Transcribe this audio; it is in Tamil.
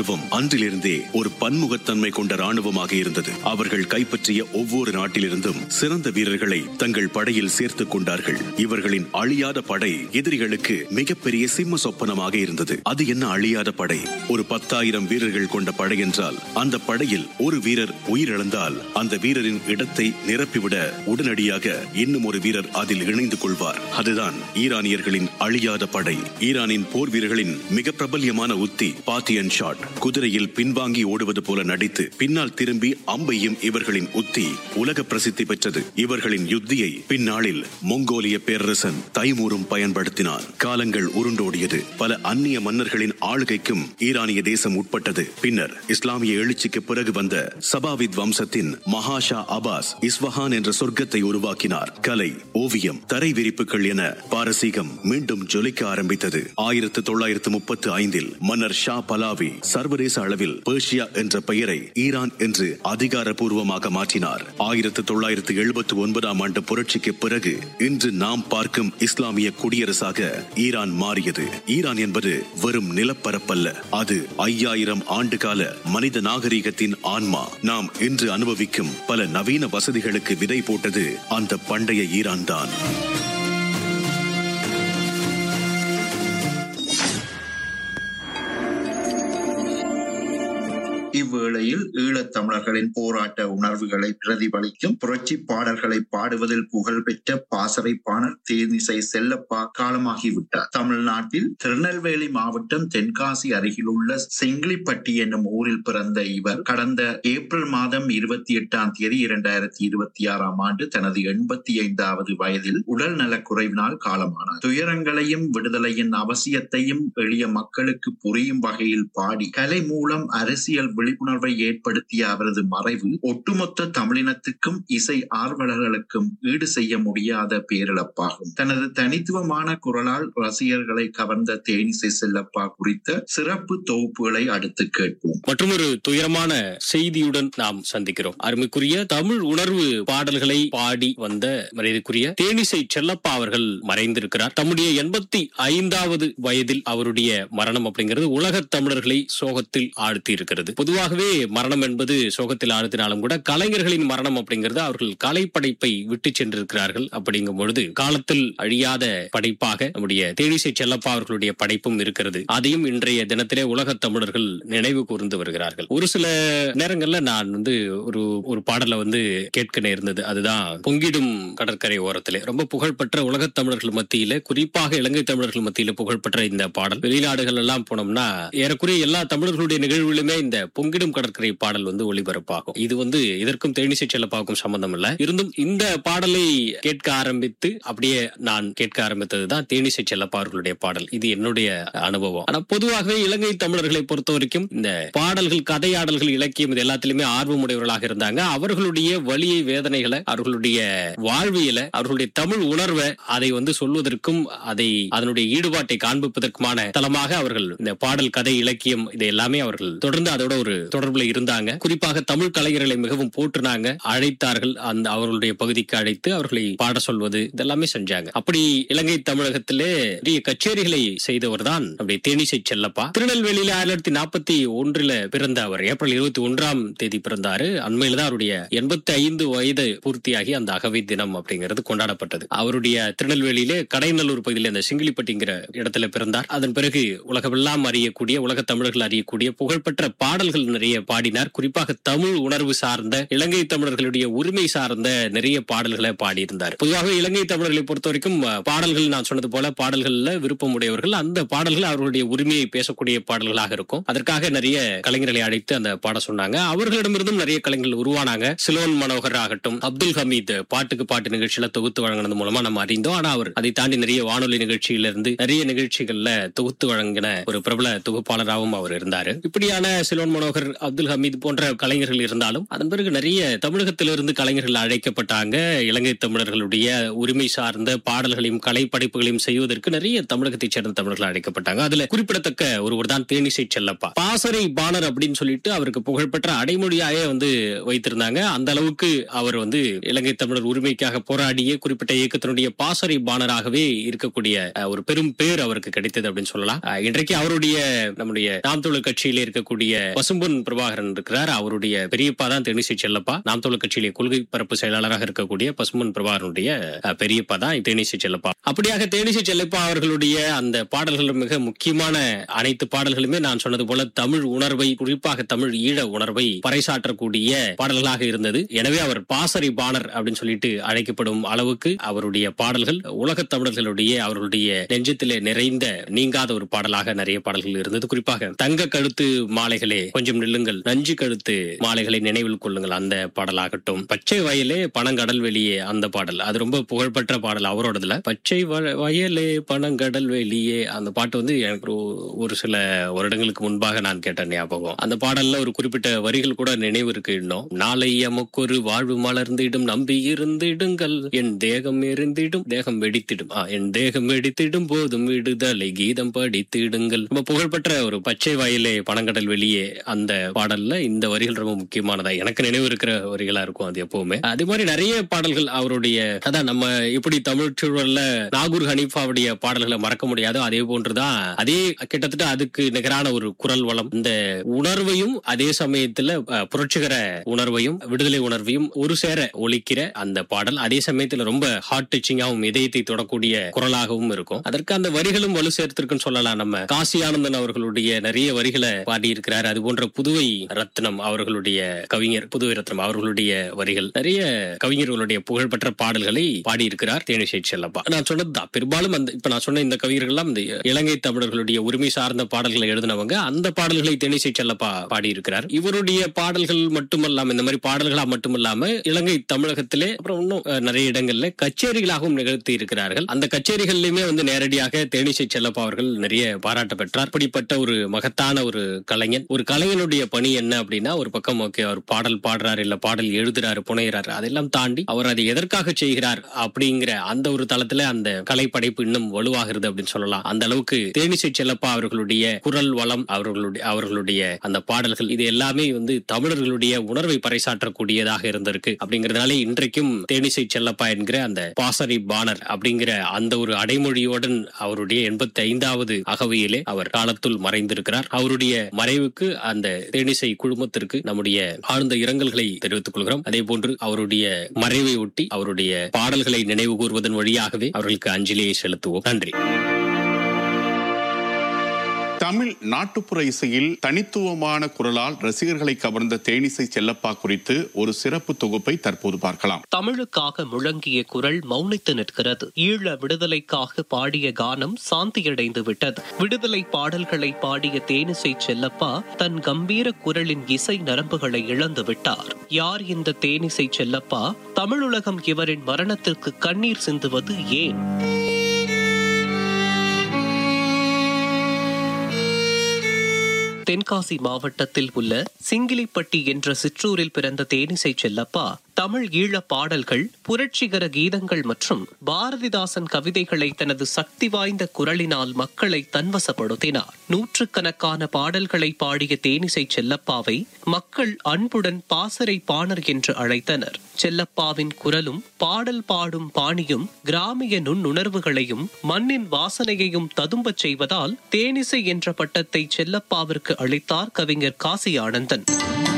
ராணுவம் அன்றிலிருந்தே ஒரு பன்முகத்தன்மை கொண்ட ராணுவமாக இருந்தது அவர்கள் கைப்பற்றிய ஒவ்வொரு நாட்டிலிருந்தும் சிறந்த வீரர்களை தங்கள் படையில் சேர்த்துக் கொண்டார்கள் இவர்களின் அழியாத படை எதிரிகளுக்கு மிகப்பெரிய சிம்ம சொப்பனமாக இருந்தது அது என்ன அழியாத படை ஒரு பத்தாயிரம் வீரர்கள் கொண்ட படை என்றால் அந்த படையில் ஒரு வீரர் உயிரிழந்தால் அந்த வீரரின் இடத்தை நிரப்பிவிட உடனடியாக இன்னும் ஒரு வீரர் அதில் இணைந்து கொள்வார் அதுதான் ஈரானியர்களின் அழியாத படை ஈரானின் போர் வீரர்களின் மிக பிரபல்யமான உத்தி பாத்தியன் ஷாட் குதிரையில் பின்வாங்கி ஓடுவது போல நடித்து பின்னால் திரும்பி அம்பையும் இவர்களின் உத்தி உலக பிரசித்தி பெற்றது இவர்களின் யுத்தியை பின்னாளில் மொங்கோலிய பேரரசன் தைமூரும் பயன்படுத்தினார் காலங்கள் உருண்டோடியது பல அந்நிய மன்னர்களின் ஆளுகைக்கும் ஈரானிய தேசம் உட்பட்டது பின்னர் இஸ்லாமிய எழுச்சிக்கு பிறகு வந்த சபாவித் வம்சத்தின் மகாஷா அபாஸ் இஸ்வஹான் என்ற சொர்க்கத்தை உருவாக்கினார் கலை ஓவியம் தரை விரிப்புகள் என பாரசீகம் மீண்டும் ஜொலிக்க ஆரம்பித்தது ஆயிரத்து தொள்ளாயிரத்து முப்பத்து ஐந்தில் மன்னர் ஷா பலாவி சர்வதேச அளவில் பேர்ஷியா என்ற பெயரை ஈரான் என்று அதிகாரப்பூர்வமாக மாற்றினார் ஆயிரத்து தொள்ளாயிரத்து எழுபத்து ஒன்பதாம் ஆண்டு புரட்சிக்கு பிறகு இன்று நாம் பார்க்கும் இஸ்லாமிய குடியரசாக ஈரான் மாறியது ஈரான் என்பது வெறும் நிலப்பரப்பல்ல அது ஐயாயிரம் ஆண்டுகால மனித நாகரிகத்தின் ஆன்மா நாம் இன்று அனுபவிக்கும் பல நவீன வசதிகளுக்கு விதை போட்டது அந்த பண்டைய ஈரான் தான் இவ்வேளையில் ஈழத் தமிழர்களின் போராட்ட உணர்வுகளை பிரதிபலிக்கும் புரட்சி பாடல்களை பாடுவதில் புகழ்பெற்ற பாசறை பாணர் தேனிசை செல்லப்பா காலமாகிவிட்டார் தமிழ்நாட்டில் திருநெல்வேலி மாவட்டம் தென்காசி அருகிலுள்ள செங்கிலிப்பட்டி என்னும் ஊரில் பிறந்த இவர் கடந்த ஏப்ரல் மாதம் இருபத்தி எட்டாம் தேதி இரண்டாயிரத்தி இருபத்தி ஆறாம் ஆண்டு தனது எண்பத்தி ஐந்தாவது வயதில் உடல் நலக்குறைவினால் காலமானார் துயரங்களையும் விடுதலையின் அவசியத்தையும் எளிய மக்களுக்கு புரியும் வகையில் பாடி கலை மூலம் அரசியல் விழிப்புணர்வை ஏற்படுத்திய அவரது மறைவு ஒட்டுமொத்த தமிழினத்துக்கும் இசை ஆர்வலர்களுக்கும் ஈடு செய்ய முடியாத பேரிழப்பாகும் தனது தனித்துவமான குரலால் ரசிகர்களை கவர்ந்த தேனிசை செல்லப்பா குறித்த சிறப்பு தொகுப்புகளை அடுத்து கேட்போம் மற்றும் ஒரு துயரமான செய்தியுடன் நாம் சந்திக்கிறோம் அருமைக்குரிய தமிழ் உணர்வு பாடல்களை பாடி வந்த மரியாதைக்குரிய தேனிசை செல்லப்பா அவர்கள் மறைந்திருக்கிறார் தம்முடைய எண்பத்தி ஐந்தாவது வயதில் அவருடைய மரணம் அப்படிங்கிறது உலக தமிழர்களை சோகத்தில் ஆழ்த்தி இருக்கிறது பொதுவாகவே மரணம் என்பது சோகத்தில் ஆழ்த்தினாலும் கூட கலைஞர்களின் மரணம் அப்படிங்கிறது அவர்கள் கலைப்படைப்பை விட்டு சென்றிருக்கிறார்கள் அப்படிங்கும் பொழுது காலத்தில் அழியாத படைப்பாக நம்முடைய தேனிசை செல்லப்பா அவர்களுடைய படைப்பும் இருக்கிறது அதையும் இன்றைய தினத்திலே உலக தமிழர்கள் நினைவு கூர்ந்து வருகிறார்கள் ஒரு சில நேரங்கள்ல நான் வந்து ஒரு ஒரு பாடலை வந்து கேட்க நேர்ந்தது அதுதான் பொங்கிடும் கடற்கரை ஓரத்திலே ரொம்ப புகழ்பெற்ற உலக தமிழர்கள் மத்தியில குறிப்பாக இலங்கை தமிழர்கள் மத்தியில புகழ்பெற்ற இந்த பாடல் வெளிநாடுகள் எல்லாம் போனோம்னா ஏறக்குறைய எல்லா தமிழர்களுடைய நிகழ்வுகளுமே இந்த பொங்கிடும் கடற்கரை பாடல் வந்து ஒளிபரப்பாகும் இது வந்து இதற்கும் தேனிசை செல்லப்பாவுக்கும் சம்பந்தம் இல்ல இருந்தும் இந்த பாடலை கேட்க ஆரம்பித்து அப்படியே நான் கேட்க ஆரம்பித்ததுதான் தேனிசை செல்லப்பா அவர்களுடைய பாடல் இது என்னுடைய அனுபவம் ஆனா பொதுவாகவே இலங்கை தமிழர்களை பொறுத்த வரைக்கும் இந்த பாடல்கள் கதையாடல்கள் இலக்கியம் இது எல்லாத்திலுமே ஆர்வமுடையவர்களாக இருந்தாங்க அவர்களுடைய வலியை வேதனைகளை அவர்களுடைய வாழ்வியல அவர்களுடைய தமிழ் உணர்வை அதை வந்து சொல்வதற்கும் அதை அதனுடைய ஈடுபாட்டை காண்பிப்பதற்குமான தளமாக அவர்கள் இந்த பாடல் கதை இலக்கியம் இது எல்லாமே அவர்கள் தொடர்ந்து அதோட ஒரு தொடர்புல இருந்தாங்க குறிப்பாக தமிழ் கலைஞர்களை மிகவும் போற்றுனாங்க அழைத்தார்கள் அந்த அவர்களுடைய பகுதிக்கு அழைத்து அவர்களை பாட சொல்வது இதெல்லாமே செஞ்சாங்க அப்படி இலங்கை தமிழகத்திலே பெரிய கச்சேரிகளை செய்தவர் தான் நம்முடைய தேனிசை செல்லப்பா திருநெல்வேலியில ஆயிரத்தி தொள்ளாயிரத்தி நாற்பத்தி ஒன்றுல பிறந்த அவர் ஏப்ரல் இருபத்தி ஒன்றாம் தேதி பிறந்தாரு அண்மையில தான் அவருடைய எண்பத்தி ஐந்து வயது பூர்த்தியாகி அந்த அகவை தினம் அப்படிங்கிறது கொண்டாடப்பட்டது அவருடைய திருநெல்வேலியிலே கடைநல்லூர் பகுதியில் அந்த சிங்கிலிப்பட்டிங்கிற இடத்துல பிறந்தார் அதன் பிறகு உலகமெல்லாம் அறியக்கூடிய உலக தமிழர்கள் அறியக்கூடிய புகழ்பெற்ற பாடல்கள் நிறைய பாடினார் குறிப்பாக தமிழ் உணர்வு சார்ந்த இலங்கை தமிழர்களுடைய உரிமை சார்ந்த நிறைய பாடல்களை பாடியிருந்தார் பொதுவாக இலங்கை தமிழர்களை பொறுத்த வரைக்கும் அஹ், பாடல்கள் நான் சொன்னது போல பாடல்கள்ல விருப்பம் உடையவர்கள் அந்த பாடல்கள் அவர்களுடைய உரிமையை பேசக்கூடிய பாடல்களாக இருக்கும் அதற்காக நிறைய கலைஞர்களை அழைத்து அந்த பாட சொன்னாங்க அவர்களிடமிருந்தும் நிறைய கலைஞர்கள் உருவானாங்க சிலோன் மனோகர் ஆகட்டும் அப்துல் ஹமீத் பாட்டுக்கு பாட்டு நிகழ்ச்சியில தொகுத்து வழங்கினது மூலமா நம்ம அறிந்தோம் ஆனா அவர் அதை தாண்டி நிறைய வானொலி நிகழ்ச்சியில இருந்து நிறைய நிகழ்ச்சிகள்ல தொகுத்து வழங்கின ஒரு பிரபல தொகுப்பாளராகவும் அவர் இருந்தாரு இப்படியான சிலோன் மனோகர் மனோகர் அப்துல் ஹமீத் போன்ற கலைஞர்கள் இருந்தாலும் அதன் பிறகு நிறைய தமிழகத்திலிருந்து கலைஞர்கள் அழைக்கப்பட்டாங்க இலங்கை தமிழர்களுடைய உரிமை சார்ந்த பாடல்களையும் கலை படைப்புகளையும் செய்வதற்கு நிறைய தமிழகத்தைச் சேர்ந்த தமிழர்கள் அழைக்கப்பட்டாங்க அதுல குறிப்பிடத்தக்க ஒருவர் தான் தேனிசை செல்லப்பா பாசறை பாணர் அப்படின்னு சொல்லிட்டு அவருக்கு புகழ்பெற்ற அடைமொழியாயே வந்து வைத்திருந்தாங்க அந்த அளவுக்கு அவர் வந்து இலங்கை தமிழர் உரிமைக்காக போராடிய குறிப்பிட்ட இயக்கத்தினுடைய பாசறை பாணராகவே இருக்கக்கூடிய அஹ், ஒரு பெரும் பேர் அவருக்கு கிடைத்தது அப்படின்னு சொல்லலாம் அஹ், இன்றைக்கு அவருடைய நம்முடைய நாம் தமிழர் கட்சியில இருக்கக்கூடிய பசும்பொன் பிரபாகரன் இருக்கிறார் அவருடைய பெரியப்பா தான் தேனிசை செல்லப்பா நாம் தமிழர் கட்சியிலே கொள்கை பரப்பு செயலாளராக இருக்கக்கூடிய பசும்பொன் பிரபாகரனுடைய அஹ், பெரியப்பா தான் தேனிசை செல்லப்பா அப்படியாக தேனிசை செல்லப்பா அவர்களுடைய அந்த பாடல்கள் மிக முக்கியமான அனைத்து பாடல்களுமே நான் சொன்னது போல தமிழ் உணர்வை குறிப்பாக தமிழ் ஈழ உணர்வை பறைசாற்றக்கூடிய பாடல்களாக இருந்தது எனவே அவர் பாசறை பாணர் அப்படின்னு சொல்லிட்டு அழைக்கப்படும் அளவுக்கு அவருடைய பாடல்கள் உலகத் தமிழர்களுடைய அவர்களுடைய நெஞ்சத்திலே நிறைந்த நீங்காத ஒரு பாடலாக நிறைய பாடல்கள் இருந்தது குறிப்பாக தங்க கழுத்து மாலைகளே கொஞ்சம் நில்லுங்கள் நஞ்சு கழுத்து மாலைகளை நினைவில் கொள்ளுங்கள் அந்த பாடலாகட்டும் பச்சை வயலே பனங்கடல் வெளியே அந்த பாடல் அது ரொம்ப புகழ்பெற்ற பாடல் அவரோடதுல பச்சை வ- வயலே பனங்கடல் வெளியே அந்த பாட்டு வந்து எனக்கு ஒரு- ஒரு சில வருடங்களுக்கு முன்பாக நான் கேட்ட ஞாபகம் அந்த பாடல்ல ஒரு குறிப்பிட்ட வரிகள் கூட நினைவு இருக்கு இன்னும் நாளை எமக்கொரு வாழ்வு மலர்ந்திடும் நம்பி இருந்திடுங்கள் என் தேகம் எரிந்திடும் தேகம் வெடித்திடும் ஆ, என் தேகம் வெடித்திடும் போதும் விடுதலை கீதம் படித்திடுங்கள் ரொம்ப புகழ்பெற்ற ஒரு பச்சை வயலே பனங்கடல் வெளியே அந்த பாடல்ல இந்த வரிகள் ரொம்ப முக்கியமானதா எனக்கு நினைவு இருக்கிற வரிகளா இருக்கும் அது எப்பவுமே அதே மாதிரி நிறைய பாடல்கள் அவருடைய அதான் நம்ம எப்படி தமிழ் சூழல்ல நாகூர் ஹனீஃபாவுடைய பாடல்களை மறக்க முடியாதோ அதே போன்றுதான் அதே கிட்டத்தட்ட அதுக்கு நிகரான ஒரு குரல் வளம் இந்த உணர்வையும் அதே சமயத்துல அஹ், புரட்சிகர உணர்வையும் விடுதலை உணர்வையும் ஒரு சேர ஒலிக்கிற அந்த பாடல் அதே சமயத்துல ரொம்ப ஹார்ட் டச்சிங்காகவும் இதயத்தை தொடக்கூடிய குரலாகவும் இருக்கும் அதற்கு அந்த வரிகளும் வலு சேர்த்திருக்குன்னு சொல்லலாம் நம்ம காசி ஆனந்தன் அவர்களுடைய நிறைய வரிகளை பாடியிருக்கிறார் அது போன்ற புதுவை ரத்னம் அவர்களுடைய கவிஞர் புதுவை ரத்னம் அவர்களுடைய வரிகள் நிறைய கவிஞர்களுடைய புகழ்பெற்ற பாடல்களை பாடியிருக்கிறார் தேனிசை செல்லப்பா நான் சொன்னதுதான் பெரும்பாலும் அந்த இப்ப நான் சொன்ன இந்த கவிஞர்கள் எல்லாம் இந்த இலங்கை தமிழர்களுடைய உரிமை சார்ந்த பாடல்களை எழுதினவங்க அந்த பாடல்களை தேனிசை செல்லப்பா பாடியிருக்கிறார் இவருடைய பாடல்கள் மட்டுமல்லாம இந்த மாதிரி பாடல்களா மட்டுமல்லாம இலங்கை தமிழகத்திலே அப்புறம் இன்னும் அஹ், நிறைய இடங்கள்ல கச்சேரிகளாகவும் நிகழ்த்தி இருக்கிறார்கள் அந்த கச்சேரிகள்லயுமே வந்து நேரடியாக தேனிசை செல்லப்பா அவர்கள் நிறைய பாராட்ட பெற்றார் அப்படிப்பட்ட ஒரு மகத்தான ஒரு கலைஞன் ஒரு கலைஞனுடைய பணி என்ன அப்படின்னா ஒரு பக்கம் ஓகே அவர் பாடல் பாடுறாரு இல்ல பாடல் எழுதுறாரு புனைகிறாரு அதெல்லாம் தாண்டி அவர் அதை எதற்காக செய்கிறார் அப்படிங்கிற அந்த ஒரு தளத்துல அந்த கலை படைப்பு இன்னும் வலுவாகிறது அப்படின்னு சொல்லலாம் அந்த அளவுக்கு தேனிசை செல்லப்பா அவர்களுடைய குரல் வளம் அவர்களுடைய அவர்களுடைய அந்த பாடல்கள் இது எல்லாமே வந்து தமிழர்களுடைய உணர்வை பறைசாற்றக்கூடியதாக இருந்திருக்கு அப்படிங்கறதுனால இன்றைக்கும் தேனிசை செல்லப்பா என்கிற அந்த பாசறை பாணர் அப்படிங்கிற அந்த ஒரு அடைமொழியுடன் அவருடைய எண்பத்தி ஐந்தாவது அகவையிலே அவர் காலத்துள் மறைந்திருக்கிறார் அவருடைய மறைவுக்கு அந்த தேனிசை குழுமத்திற்கு நம்முடைய ஆழ்ந்த இரங்கல்களை தெரிவித்துக் கொள்கிறோம் அதே போன்று அவருடைய மறைவை ஒட்டி அவருடைய பாடல்களை நினைவு கூறுவதன் வழியாகவே அவர்களுக்கு அஞ்சலியை செலுத்துவோம் நன்றி தமிழ் நாட்டுப்புற இசையில் தனித்துவமான குரலால் ரசிகர்களை கவர்ந்த தேனிசை செல்லப்பா குறித்து ஒரு சிறப்பு தொகுப்பை தற்போது பார்க்கலாம் தமிழுக்காக முழங்கிய குரல் மௌனித்து நிற்கிறது ஈழ விடுதலைக்காக பாடிய கானம் சாந்தியடைந்து விட்டது விடுதலை பாடல்களை பாடிய தேனிசை செல்லப்பா தன் கம்பீர குரலின் இசை நரம்புகளை இழந்து விட்டார் யார் இந்த தேனிசை செல்லப்பா தமிழுலகம் இவரின் மரணத்திற்கு கண்ணீர் சிந்துவது ஏன் தென்காசி மாவட்டத்தில் உள்ள சிங்கிலிப்பட்டி என்ற சிற்றூரில் பிறந்த தேனிசை செல்லப்பா தமிழ் ஈழ பாடல்கள் புரட்சிகர கீதங்கள் மற்றும் பாரதிதாசன் கவிதைகளை தனது சக்தி வாய்ந்த குரலினால் மக்களை தன்வசப்படுத்தினார் நூற்றுக்கணக்கான பாடல்களை பாடிய தேனிசை செல்லப்பாவை மக்கள் அன்புடன் பாசறை பாணர் என்று அழைத்தனர் செல்லப்பாவின் குரலும் பாடல் பாடும் பாணியும் கிராமிய நுண்ணுணர்வுகளையும் மண்ணின் வாசனையையும் ததும்பச் செய்வதால் தேனிசை என்ற பட்டத்தை செல்லப்பாவிற்கு அளித்தார் கவிஞர் காசி ஆனந்தன்